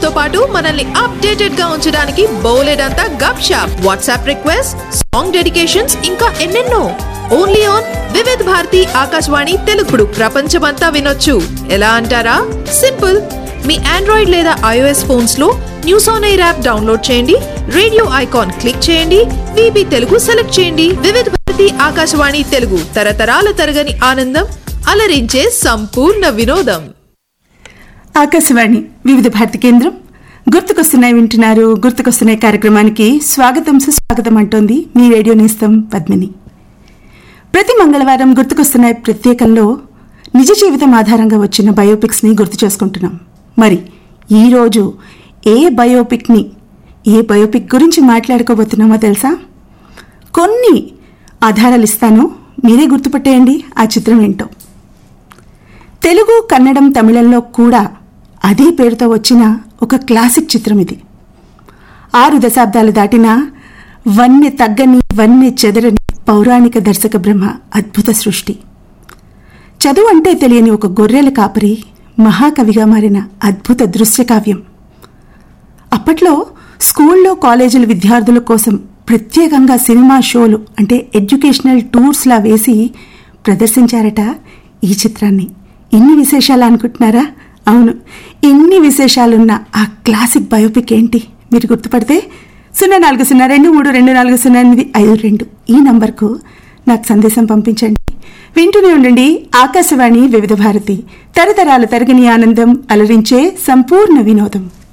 తో పాటు మనల్ని అప్డేటెడ్ గా ఉంచడానికి బోలెడంతా గప్ షాప్ వాట్సాప్ రిక్వెస్ట్ సాంగ్ డెడికేషన్స్ ఇంకా ఎన్నెన్నో ఓన్లీ ఆన్ వివిధ్ భారతి ఆకాశవాణి తెలుగుడు ప్రపంచమంతా వినొచ్చు ఎలా అంటారా సింపుల్ మీ ఆండ్రాయిడ్ లేదా ఐఓఎస్ ఫోన్స్ లో news on air app download చేయండి రేడియో ఐకాన్ క్లిక్ చేయండి విబి తెలుగు సెలెక్ట్ చేయండి వివిధ భారతి ఆకాశవాణి తెలుగు తరతరాల తరగని ఆనందం అలరించే సంపూర్ణ వినోదం ఆకాశవాణి వివిధ భారతి కేంద్రం గుర్తుకొస్తున్నాయి వింటున్నారు గుర్తుకొస్తున్నాయి కార్యక్రమానికి స్వాగతం సుస్వాగతం అంటోంది మీ రేడియో నేస్తం పద్మిని ప్రతి మంగళవారం గుర్తుకొస్తున్నాయి ప్రత్యేకంలో నిజ జీవితం ఆధారంగా వచ్చిన బయోపిక్స్ ని గుర్తు చేసుకుంటున్నాం మరి ఈ రోజు ఏ బయోపిక్ ని ఏ బయోపిక్ గురించి మాట్లాడుకోబోతున్నామో తెలుసా కొన్ని ఆధారాలు ఇస్తాను మీరే గుర్తుపట్టేయండి ఆ చిత్రం ఏంటో తెలుగు కన్నడం తమిళంలో కూడా అదే పేరుతో వచ్చిన ఒక క్లాసిక్ చిత్రం ఇది ఆరు దశాబ్దాలు దాటినా వన్నె తగ్గని వన్నె చెదరని పౌరాణిక దర్శక బ్రహ్మ అద్భుత సృష్టి చదువు అంటే తెలియని ఒక గొర్రెల కాపరి మహాకవిగా మారిన అద్భుత దృశ్య కావ్యం అప్పట్లో స్కూల్లో కాలేజీల విద్యార్థుల కోసం ప్రత్యేకంగా సినిమా షోలు అంటే ఎడ్యుకేషనల్ టూర్స్లా వేసి ప్రదర్శించారట ఈ చిత్రాన్ని ఇన్ని విశేషాలు అనుకుంటున్నారా అవును ఇన్ని విశేషాలున్న ఆ క్లాసిక్ బయోపిక్ ఏంటి మీరు గుర్తుపడితే సున్నా నాలుగు సున్నా రెండు మూడు రెండు నాలుగు సున్నా ఎనిమిది ఐదు రెండు ఈ నంబర్కు నాకు సందేశం పంపించండి వింటూనే ఉండండి ఆకాశవాణి వివిధ భారతి తరతరాల తరగని ఆనందం అలరించే సంపూర్ణ వినోదం